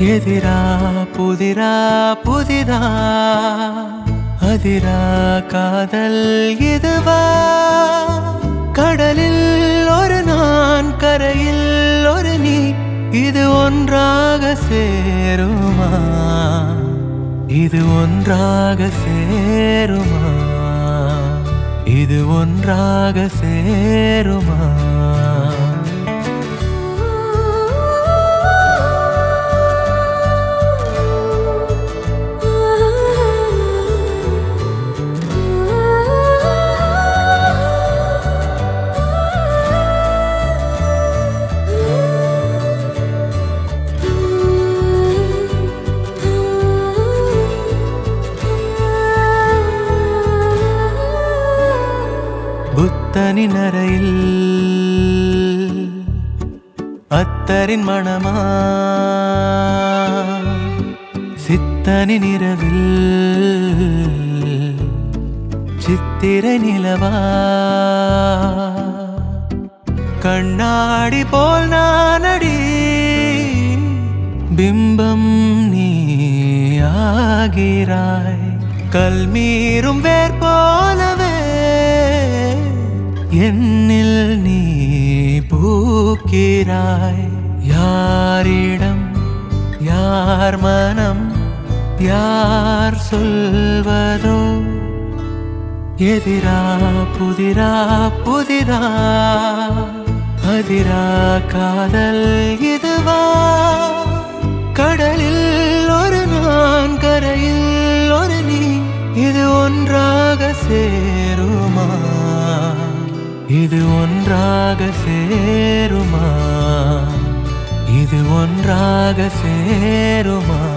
எதிரா புதிரா புதிதா அதிரா காதல் இதுவா கடலில் ஒரு நான் கரையில் ஒரு நீ இது ஒன்றாக சேருமா இது ஒன்றாக சேருமா இது ஒன்றாக சேருமா புத்தனின் அறையில் அத்தரின் மணமா சித்தனின் இரவில் சித்திரை நிலவா கண்ணாடி போல் நானடி பிம்பம் நீ ஆகிறாய் கல்மீறும் வேர் போலவே என்னில் நீ பூக்கிறாய் யாரிடம் யார் மனம் யார் சொல்வதோ எதிரா புதிரா புதிதா அதிரா காதல் இதுவா கடலில் ஒரு நான் கரையில் ஒரு நீ இது ஒன்றாக சேருமா இது ஒன்றாக சேருமா இது ஒன்றாக சேருமா